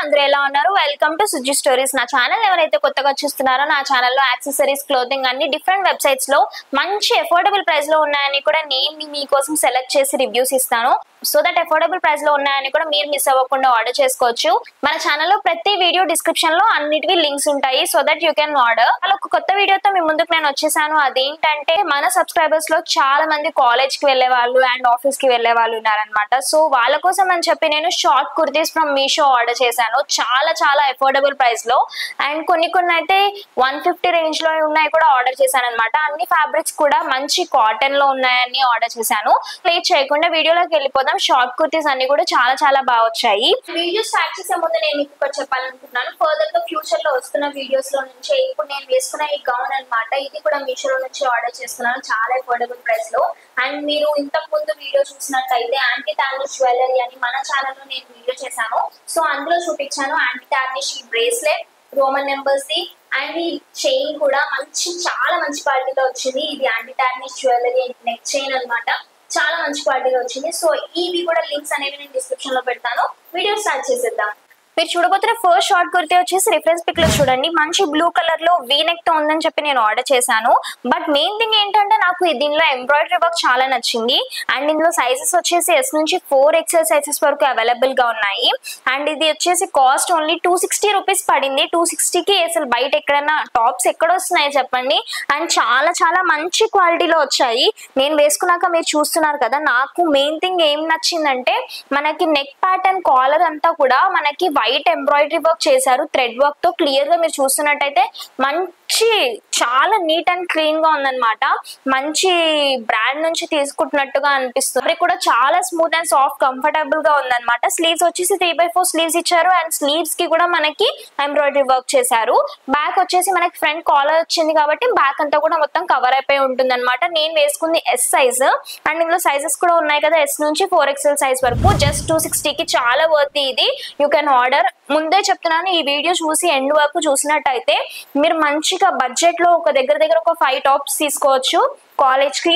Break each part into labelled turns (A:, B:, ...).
A: అందరూ ఎలా ఉన్నారు వెల్కమ్ టు సుజి స్టోరీస్ నా ఛానల్ ఎవరైతే కొత్తగా చూస్తున్నారో నా ఛానల్లో యాక్సెసరీస్ క్లోతింగ్ అన్ని డిఫరెంట్ వెబ్సైట్స్ లో మంచి అఫోర్డబుల్ ప్రైస్ లో ఉన్నాయని కూడా నేను మీకోసం సెలెక్ట్ చేసి రివ్యూస్ ఇస్తాను సో దట్ అఫోర్డబుల్ ప్రైస్ లో ఉన్నాయని కూడా మీరు మిస్ అవ్వకుండా ఆర్డర్ చేసుకోవచ్చు మన ఛానల్లో ప్రతి వీడియో డిస్క్రిప్షన్ లో అన్నిటివి లింక్స్ ఉంటాయి so that you can order అలా ఒక కొత్త వీడియోతో మీ ముందుకు నేను వచ్చేసాను అదేంటంటే మన సబ్స్క్రైబర్స్ లో చాలా మంది కాలేజ్ కి వెళ్లే వాళ్ళు అండ్ ఆఫీస్ కి వెళ్లే వాళ్ళు ఉన్నారనమాట సో వాళ్ళ కోసం అని చెప్పి నేను short kurtis from Meesho order చేశాను చాలా చాలా అఫోర్డబుల్ ప్రైస్ లో అండ్ కొన్ని కొన్ని అయితే వన్ ఫిఫ్టీ రేంజ్ లో ఉన్నాయి కూడా ఆర్డర్ చేశాను అనమాట అన్ని ఫ్యాబ్రిక్స్ కూడా మంచి కాటన్ లో ఉన్నాయని ఆర్డర్ చేశాను లేట్ చేయకుండా వీడియోలోకి వెళ్ళిపోదాం షార్ట్ కుర్తీస్ అన్ని కూడా చాలా చాలా బాగా వచ్చాయి వీడియో స్టార్ట్ చేసే ముందు నేను మీకు ఒకటి చెప్పాలనుకుంటున్నాను ఫర్దర్ గా ఫ్యూచర్ లో వస్తున్న వీడియోస్ లో నుంచి ఇప్పుడు నేను వేసుకున్న ఈ గౌన్ అన్నమాట ఇది కూడా మీషోలో నుంచి ఆర్డర్ చేస్తున్నాను చాలా అఫోర్డబుల్ ప్రైస్ లో అండ్ మీరు ఇంతకు ముందు వీడియో చూసినట్లయితే యాంటీ టార్నిష్ జ్యువెలరీ అని మన ఛానల్లో నేను వీడియో చేశాను సో అందులో చూపించాను యాంటీ టార్నిష్ ఈ bracelet Roman numbers the and ఈ చైన్ కూడా మంచి చాలా మంచి క్వాలిటీలో వచ్చింది ఇది anti tarnish jewellery neck chain అన్నమాట చాలా మంచి క్వాలిటీలో వచ్చింది సో ఇవి కూడా లింక్స్ అనేవి నేను డిస్క్రిప్షన్ లో పెడతాను వీడియో స్టార్ట్ చేసేద్దాం మీరు చూడబోతున్న ఫస్ట్ షార్ట్ కుర్తీ వచ్చేసి రిఫరెన్స్ పిక్ లో చూడండి మంచి బ్లూ కలర్ లో వీ నెక్ తో ఉందని చెప్పి నేను ఆర్డర్ చేశాను బట్ మెయిన్ థింగ్ ఏంటంటే నాకు దీనిలో ఎంబ్రాయిడరీ వర్క్ చాలా నచ్చింది అండ్ ఇందులో సైజెస్ వచ్చేసి ఎస్ నుంచి ఫోర్ ఎక్సెల్ సైజెస్ వరకు అవైలబుల్ గా ఉన్నాయి అండ్ ఇది వచ్చేసి cost only two sixty rupees పడింది టూ సిక్స్టీకి అసలు బయట ఎక్కడైనా టాప్స్ ఎక్కడ వస్తున్నాయి చెప్పండి అండ్ చాలా చాలా మంచి క్వాలిటీలో వచ్చాయి నేను వేసుకున్నాక మీరు చూస్తున్నారు కదా నాకు మెయిన్ థింగ్ ఏం నచ్చిందంటే మనకి నెక్ ప్యాటర్న్ కాలర్ అంతా కూడా మనకి వైట్ ఎంబ్రాయిడరీ వర్క్ చేశారు థ్రెడ్ వర్క్ తో క్లియర్ గా మీరు చూస్తున్నట్టయితే మంచి చాలా నీట్ అండ్ క్లీన్ గా ఉందన్నమాట మంచి బ్రాండ్ నుంచి తీసుకుంటున్నట్టుగా అనిపిస్తుంది అది కూడా చాలా స్మూత్ అండ్ సాఫ్ట్ కంఫర్టబుల్ గా ఉందన్నమాట స్లీవ్స్ వచ్చేసి త్రీ బై ఫోర్ స్లీవ్స్ ఇచ్చారు అండ్ స్లీవ్స్ కి కూడా మనకి ఎంబ్రాయిడరీ వర్క్ చేశారు బ్యాక్ వచ్చేసి మనకి ఫ్రంట్ కాలర్ వచ్చింది కాబట్టి బ్యాక్ అంతా కూడా మొత్తం కవర్ అయిపోయి ఉంటుంది అనమాట నేను వేసుకుంది ఎస్ సైజ్ అండ్ ఇందులో సైజెస్ కూడా ఉన్నాయి కదా ఎస్ నుంచి ఫోర్ ఎక్స్ఎల్ సైజ్ వరకు జస్ట్ టూ సిక్స్టీకి చాలా వర్త్ ఇది యూ కెన్ ఆర్డర్ ముందే చెప్తున్నాను ఈ వీడియో చూసి ఎండ్ వరకు చూసినట్టయితే మీరు మంచిగా బడ్జెట్ లో ఒక దగ్గర దగ్గర ఒక ఫైవ్ టాప్స్ తీసుకోవచ్చు కాలేజ్ కి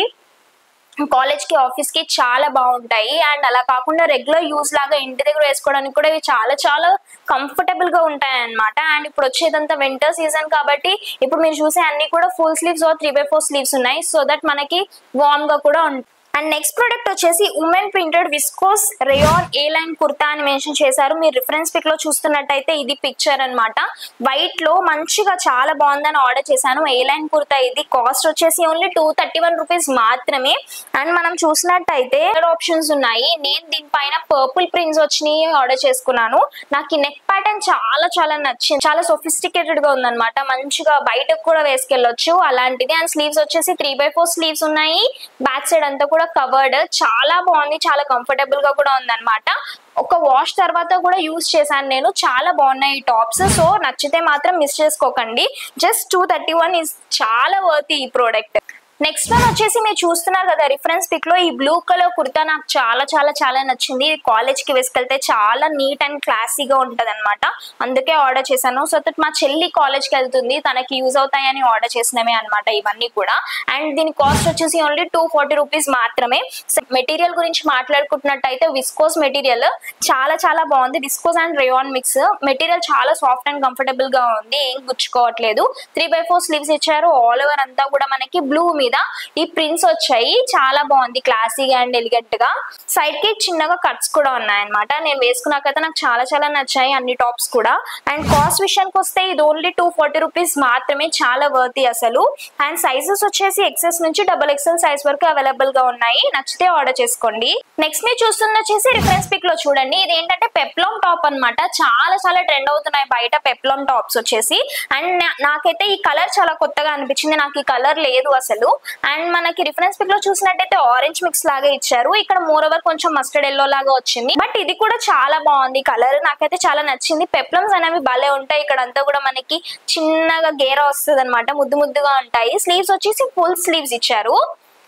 A: కాలేజ్ కి ఆఫీస్ కి చాలా బాగుంటాయి అండ్ అలా కాకుండా రెగ్యులర్ యూస్ లాగా ఇంటి దగ్గర వేసుకోవడానికి కూడా ఇవి చాలా చాలా కంఫర్టబుల్ గా ఉంటాయి అనమాట అండ్ ఇప్పుడు వచ్చేదంతా వింటర్ సీజన్ కాబట్టి ఇప్పుడు మీరు చూసే అన్ని కూడా full sleeves three by four sleeves ఉన్నాయి సో దట్ మనకి వార్మ్ గా కూడా ఉంటుంది అండ్ నెక్స్ట్ ప్రోడక్ట్ వచ్చేసి women printed viscose rayon A line kurta అని మెన్షన్ చేశారు మీరు రిఫరెన్స్ పిక్ లో చూస్తున్నట్టయితే ఇది పిక్చర్ అనమాట వైట్ లో మంచిగా చాలా బాగుందని ఆర్డర్ చేశాను ఏ లైన్ కుర్తా ఇది కాస్ట్ వచ్చేసి only two thirty one rupees మాత్రమే అండ్ మనం చూసినట్టయితే ఆప్షన్స్ ఉన్నాయి నేను దీనిపైన పర్పుల్ ప్రింట్స్ వచ్చినాయి ఆర్డర్ చేసుకున్నాను నాకు ఈ నెక్ ప్యాటర్న్ చాలా చాలా నచ్చింది చాలా సొఫిస్టికేటెడ్ గా ఉందన్నమాట మంచిగా బయటకు కూడా వేసుకెళ్ళొచ్చు అలాంటిది అండ్ స్లీవ్స్ వచ్చేసి త్రీ బై ఫోర్ స్లీవ్స్ ఉన్నాయి బ్యాక్ సైడ్ అంతా కూడా కవర్డ్ చాలా బాగుంది చాలా కంఫర్టబుల్ గా కూడా ఉందన్నమాట ఒక వాష్ తర్వాత కూడా యూస్ చేశాను నేను చాలా బాగున్నాయి ఈ టాప్స్ సో నచ్చితే మాత్రం మిస్ చేసుకోకండి just two thirty one is చాలా వర్త్ ఈ ప్రోడక్ట్ నెక్స్ట్ వన్ వచ్చేసి మీరు చూస్తున్నారు కదా రిఫరెన్స్ పిక్ లో ఈ బ్లూ కలర్ కుర్తా నాకు చాలా చాలా చాలా నచ్చింది ఇది కాలేజ్ కి వేసుకెళ్తే చాలా నీట్ అండ్ క్లాసీగా ఉంటది అనమాట అందుకే ఆర్డర్ చేశాను సో దట్ మా చెల్లి కాలేజ్ కి వెళ్తుంది తనకి యూజ్ అవుతాయని ఆర్డర్ చేసినవే అనమాట ఇవన్నీ కూడా అండ్ దీని కాస్ట్ వచ్చేసి ఓన్లీ టూ ఫార్టీ రూపీస్ మాత్రమే మెటీరియల్ గురించి మాట్లాడుకుంటున్నట్టయితే విస్కోస్ మెటీరియల్ చాలా చాలా బాగుంది viscose and rayon mix material చాలా సాఫ్ట్ అండ్ కంఫర్టబుల్ గా ఉంది ఏం గుచ్చుకోవట్లేదు త్రీ బై ఫోర్ స్లీవ్స్ ఇచ్చారు ఆల్ ఓవర్ అంతా కూడా మనకి బ్లూ మీద ఈ ప్రింట్స్ వచ్చాయి చాలా బాగుంది క్లాసీగా అండ్ ఎలిగెంట్ గా సైడ్ కి చిన్నగా కట్స్ కూడా ఉన్నాయన్నమాట నేను వేసుకున్నాకైతే నాకు చాలా చాలా నచ్చాయి అన్ని టాప్స్ కూడా అండ్ కాస్ట్ విషయానికి వస్తే ఇది ఓన్లీ టూ ఫార్టీ రూపీస్ మాత్రమే చాలా వర్తి అసలు అండ్ సైజెస్ వచ్చేసి ఎక్సెస్ నుంచి డబల్ ఎక్సెల్ సైజ్ వరకు అవైలబుల్ గా ఉన్నాయి నచ్చితే ఆర్డర్ చేసుకోండి నెక్స్ట్ మీరు చూస్తుంది వచ్చేసి రిఫరెన్స్ పిక్ లో చూడండి ఇది ఏంటంటే పెప్లాం టాప్ అన్నమాట చాలా చాలా ట్రెండ్ అవుతున్నాయి బయట పెప్లాం టాప్స్ వచ్చేసి అండ్ నా- నాకైతే ఈ కలర్ చాలా కొత్తగా అనిపించింది నాకు ఈ కలర్ లేదు అసలు అండ్ మనకి రిఫరెన్స్ పిక్ లో చూసినట్టయితే ఆరెంజ్ మిక్స్ లాగా ఇచ్చారు ఇక్కడ మోర్ ఓవర్ కొంచెం మస్టర్డ్ ఎల్లో లాగా వచ్చింది బట్ ఇది కూడా చాలా బాగుంది కలర్ నాకైతే చాలా నచ్చింది పెప్లమ్స్ అనేవి భలే ఉంటాయి ఇక్కడ అంతా కూడా మనకి చిన్నగా గేర వస్తుంది అనమాట ముద్దు ముద్దుగా ఉంటాయి స్లీవ్స్ వచ్చేసి ఫుల్ స్లీవ్స్ ఇచ్చారు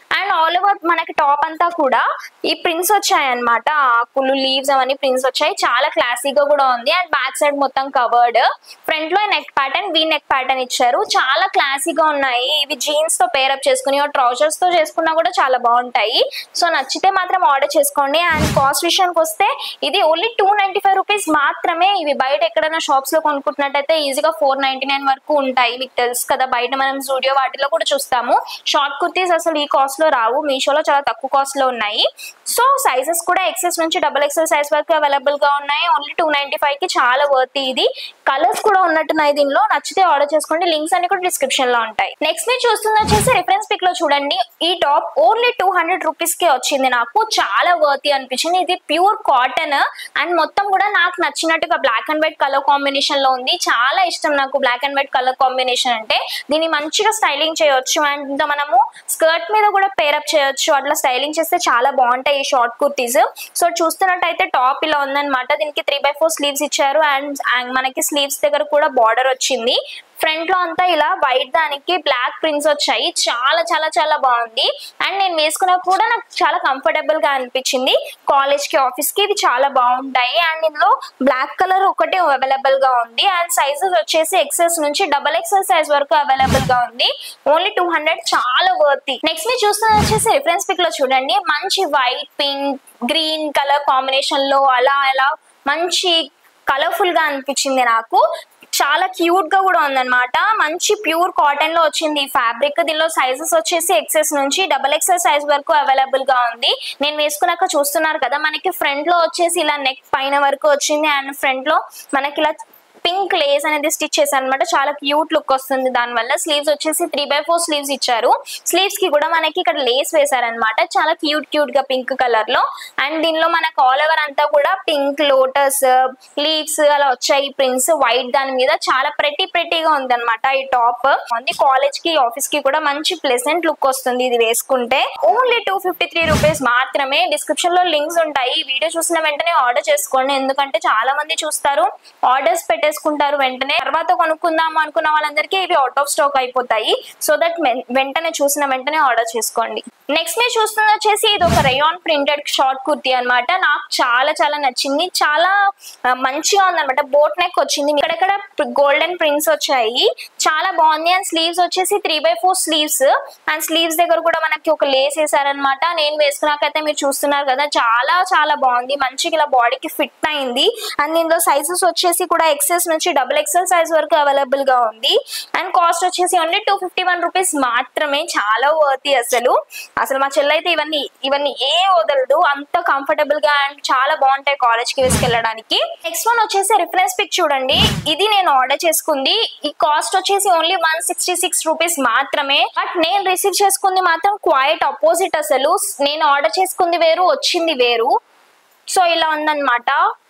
A: అండ్ ఆల్ ఓవర్ మనకి టాప్ అంతా కూడా ఈ ప్రింట్స్ వచ్చాయి అనమాట ఆకులు లీవ్స్ అవన్నీ ప్రింట్స్ వచ్చాయి చాలా క్లాసీగా కూడా ఉంది అండ్ బ్యాక్ సైడ్ మొత్తం కవర్డ్ ఫ్రంట్ లో neck pattern V neck pattern ఇచ్చారు చాలా క్లాసీగా ఉన్నాయి ఇవి జీన్స్ తో పేరప్ చేసుకుని ట్రౌజర్స్ తో చేసుకున్నా కూడా చాలా బాగుంటాయి సో నచ్చితే మాత్రం ఆర్డర్ చేసుకోండి అండ్ కాస్ట్ విషయానికి వస్తే ఇది only two ninety five rupees మాత్రమే ఇవి బయట ఎక్కడైనా షాప్స్ లో కొనుక్కుంటున్నట్టయితే ఈజీగా ఫోర్ నైన్టీ నైన్ వరకు ఉంటాయి మీకు తెలుసు కదా బయట మనం స్టూడియో వాటిలో కూడా చూస్తాము షార్ట్ కుర్తీస్ అసలు ఈ కాస్ట్ లో రావు మీషోలో చాలా తక్కువ కాస్ట్ లో ఉన్నాయి సో సైజెస్ కూడా ఎక్సెస్ నుంచి డబుల్ ఎక్సెల్ సైజ్ వరకు అవైలబుల్ గా ఉన్నాయి ఓన్లీ టూ నైన్టీ ఫైవ్ కి చాలా వర్త్ ఇది కలర్స్ కూడా ఉన్నట్టున్నాయి దీనిలో నచ్చితే ఆర్డర్ చేసుకోండి లింక్స్ అన్ని కూడా డిస్క్రిప్షన్ లో ఉంటాయి నెక్స్ట్ మీరు చూస్తుంది వచ్చేసి రిఫరెన్స్ పిక్ లో చూడండి ఈ top only two hundred rupees కే వచ్చింది నాకు చాలా వర్తీ అనిపించింది ఇది ప్యూర్ కాటన్ అండ్ మొత్తం కూడా నాకు నచ్చినట్టుగా black and white colour combination లో ఉంది చాలా ఇష్టం నాకు black and white colour combination అంటే దీన్ని మంచిగా స్టైలింగ్ చేయొచ్చు అండ్ ఇంకా మనము స్కర్ట్ మీద కూడా పేరప్ చేయొచ్చు అట్లా స్టైలింగ్ చేస్తే చాలా బాగుంటాయి ఈ షార్ట్ కుర్తీస్ సో చూస్తున్నట్టయితే టాప్ ఇలా ఉందన్నమాట దీనికి త్రీ బై ఫోర్ స్లీవ్స్ ఇచ్చారు అండ్ మనకి స్లీవ్స్ దగ్గర కూడా బార్డర్ వచ్చింది ఫ్రంట్ లో అంతా ఇలా వైట్ దానికి బ్లాక్ ప్రింట్స్ వచ్చాయి చాలా చాలా చాలా బాగుంది అండ్ నేను వేసుకున్నా కూడా నాకు చాలా కంఫర్టబుల్ గా అనిపించింది కాలేజ్ కి ఆఫీస్ కి ఇవి చాలా బాగుంటాయి అండ్ ఇందులో బ్లాక్ కలర్ ఒకటే అవైలబుల్ గా ఉంది అండ్ సైజెస్ వచ్చేసి ఎక్సెస్ నుంచి డబల్ ఎక్సెల్ సైజ్ వరకు అవైలబుల్ గా ఉంది ఓన్లీ టూ హండ్రెడ్ చాలా వర్తి నెక్స్ట్ మీరు చూస్తున్నది వచ్చేసి రిఫరెన్స్ పిక్ లో చూడండి మంచి white pink green colour combination లో అలా అలా మంచి కలర్ఫుల్ గా అనిపించింది నాకు చాలా క్యూట్ గా కూడా ఉందన్నమాట మంచి ప్యూర్ కాటన్ లో వచ్చింది ఈ ఫ్యాబ్రిక్ దీనిలో సైజెస్ వచ్చేసి ఎక్సెస్ నుంచి డబల్ ఎక్సెల్ సైజ్ వరకు అవైలబుల్ గా ఉంది నేను వేసుకున్నాక చూస్తున్నారు కదా మనకి ఫ్రంట్ లో వచ్చేసి ఇలా నెక్ పైన వరకు వచ్చింది అండ్ ఫ్రంట్ లో మనకి ఇలా పింక్ లేస్ అనేది స్టిచ్ చేశారు అనమాట చాలా క్యూట్ లుక్ వస్తుంది దాని వల్ల స్లీవ్స్ వచ్చేసి త్రీ బై ఫోర్ స్లీవ్స్ ఇచ్చారు స్లీవ్స్ కి కూడా మనకి ఇక్కడ లేస్ వేశారనమాట చాలా క్యూట్ క్యూట్ గా పింక్ కలర్ లో అండ్ దీనిలో మనకు ఆల్ ఓవర్ అంతా కూడా పింక్ లోటస్ లీవ్స్ అలా వచ్చాయి ప్రింట్స్ వైట్ దాని మీద చాలా ప్రెటీ ప్రెటీగా ఉంది అనమాట ఈ టాప్ ఉంది కాలేజ్ కి ఆఫీస్ కి కూడా మంచి ప్లెసెంట్ లుక్ వస్తుంది ఇది వేసుకుంటే only two fifty three rupees మాత్రమే డిస్క్రిప్షన్ లో లింక్స్ ఉంటాయి ఈ వీడియో చూసిన వెంటనే ఆర్డర్ చేసుకోండి ఎందుకంటే చాలా మంది చూస్తారు ఆర్డర్స్ పెట్టేసుకుంటారు వెంటనే తర్వాత కొనుక్కుందాం అనుకున్న వాళ్ళందరికీ ఇవి అవుట్ ఆఫ్ స్టాక్ అయిపోతాయి సో దట్ వెంటనే చూసిన వెంటనే ఆర్డర్ చేసుకోండి నెక్స్ట్ మీరు చూస్తున్న వచ్చేసి ఇది ఒక రేయాన్ ప్రింటెడ్ షార్ట్ కుర్తీ అన్నమాట నాకు చాలా చాలా నచ్చింది చాలా ఆ, మంచిగా ఉందన్నమాట బోట్ నెక్ వచ్చింది ఇక్కడెక్కడ గోల్డెన్ ప్రింట్స్ వచ్చాయి చాలా బాగుంది అండ్ స్లీవ్స్ వచ్చేసి three by four sleeves and sleeves దగ్గర కూడా మనకి ఒక లేస్ వేసారనమాట నేను వేసుకున్నాకైతే మీరు చూస్తున్నారు కదా చాలా చాలా బాగుంది మంచిగా ఇలా బాడీకి ఫిట్ అయింది అండ్ ఇందులో సైజెస్ వచ్చేసి కూడా ఎక్సెస్ నుంచి డబుల్ ఎక్సెల్ సైజ్ వరకు అవైలబుల్ గా ఉంది అండ్ కాస్ట్ వచ్చేసి only two fifty one rupees మాత్రమే చాలా వర్తి అసలు అసలు మా చెల్లి అయితే ఇవన్నీ ఇవన్నీ ఏ వదలదు అంత కంఫర్టబుల్ గా అండ్ చాలా బాగుంటాయి కాలేజ్ కి వేసుకెళ్ళడానికి నెక్స్ట్ వన్ వచ్చేసి రిఫరెన్స్ పిక్ చూడండి ఇది నేను ఆర్డర్ చేసుకుంది ఈ కాస్ట్ వచ్చేసి only one sixty six rupees మాత్రమే బట్ నేను రిసీవ్ చేసుకుంది మాత్రం క్వైట్ అపోజిట్ అసలు నేను ఆర్డర్ చేసుకుంది వేరు వచ్చింది వేరు సో ఇలా ఉందన్నమాట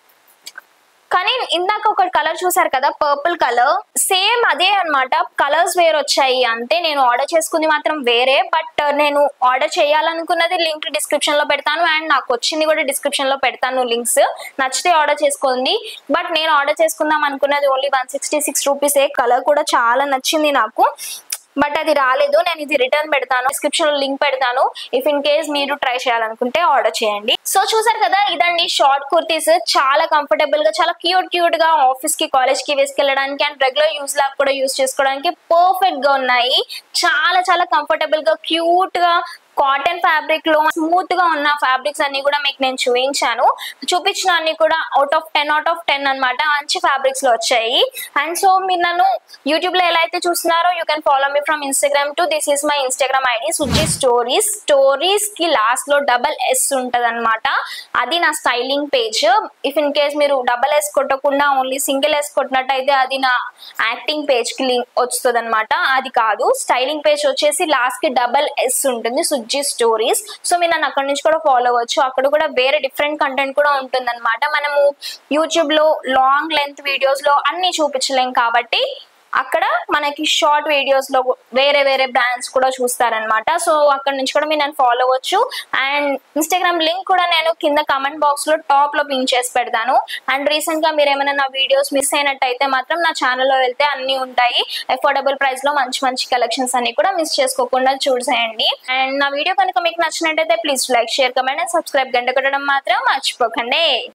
A: కానీ ఇందాక ఒక కలర్ చూసారు కదా పర్పుల్ కలర్ సేమ్ అదే అన్నమాట కలర్స్ వేరు వచ్చాయి అంతే నేను ఆర్డర్ చేసుకుంది మాత్రం వేరే బట్ నేను ఆర్డర్ చేయాలనుకున్నది లింక్ డిస్క్రిప్షన్ లో పెడతాను అండ్ నాకు వచ్చింది కూడా డిస్క్రిప్షన్ లో పెడతాను లింక్స్ నచ్చితే ఆర్డర్ చేసుకోండి బట్ నేను ఆర్డర్ చేసుకుందాం అనుకున్నది ఓన్లీ వన్ సిక్స్టీ సిక్స్ రూపీసే కలర్ కూడా చాలా నచ్చింది నాకు బట్ అది రాలేదు నేను ఇది రిటర్న్ పెడతాను డిస్క్రిప్షన్ లో లింక్ పెడతాను ఇఫ్ ఇన్ కేస్ మీరు ట్రై చేయాలనుకుంటే ఆర్డర్ చేయండి సో చూసారు కదా ఇదండి షార్ట్ కుర్తీస్ చాలా కంఫర్టబుల్ గా చాలా క్యూట్ క్యూట్ గా ఆఫీస్ కి కాలేజ్ కి వేసుకెళ్ళడానికి అండ్ రెగ్యులర్ యూస్ లాగా కూడా యూస్ చేసుకోవడానికి పర్ఫెక్ట్ గా ఉన్నాయి చాలా చాలా కంఫర్టబుల్ గా క్యూట్ గా కాటన్ ఫ్యాబ్రిక్ లో స్మూత్ గా ఉన్న ఫ్యాబ్రిక్స్ అన్ని కూడా మీకు నేను చూపించాను చూపించిన అన్ని కూడా out of ten out of ten అన్నమాట మంచి ఫ్యాబ్రిక్స్ లో వచ్చాయి అండ్ సో మీరు నన్ను యూట్యూబ్ లో ఎలా అయితే చూస్తున్నారో you can follow me from Instagram to this is my Instagram ID Suji stories stories కి లాస్ట్ లో డబల్ ఎస్ ఉంటది అనమాట అది నా styling page if in case మీరు డబల్ ఎస్ కొట్టకుండా ఓన్లీ సింగిల్ ఎస్ కొట్టినట్టయితే అది నా యాక్టింగ్ పేజ్ కి లింక్ వస్తుంది అనమాట అది కాదు స్టైలింగ్ పేజ్ వచ్చేసి లాస్ట్ కి డబల్ ఎస్ ఉంటుంది సుజ్జి స్టోరీస్ సో మీరు నన్ను అక్కడ నుంచి కూడా ఫాలో అవ్వచ్చు అక్కడ కూడా వేరే డిఫరెంట్ కంటెంట్ కూడా ఉంటుంది అనమాట మనము యూట్యూబ్ లో లాంగ్ లెంత్ వీడియోస్ లో అన్ని చూపించలేం కాబట్టి అక్కడ మనకి షార్ట్ వీడియోస్ లో వేరే వేరే బ్రాండ్స్ కూడా చూస్తారనమాట సో అక్కడ నుంచి కూడా మీరు నన్ను ఫాలో అవ్వచ్చు అండ్ ఇన్స్టాగ్రామ్ లింక్ కూడా నేను కింద కమెంట్ బాక్స్ లో టాప్ లో పిన్ చేసి పెడతాను అండ్ రీసెంట్ గా మీరు ఏమైనా నా వీడియోస్ మిస్ అయినట్టయితే మాత్రం నా ఛానల్లో వెళ్తే అన్ని ఉంటాయి అఫోర్డబుల్ ప్రైస్ లో మంచి మంచి కలెక్షన్స్ అన్ని కూడా మిస్ చేసుకోకుండా చూసేయండి అండ్ నా వీడియో కనుక మీకు నచ్చినట్టయితే please like share comment and subscribe గంట కొట్టడం మాత్రం మర్చిపోకండి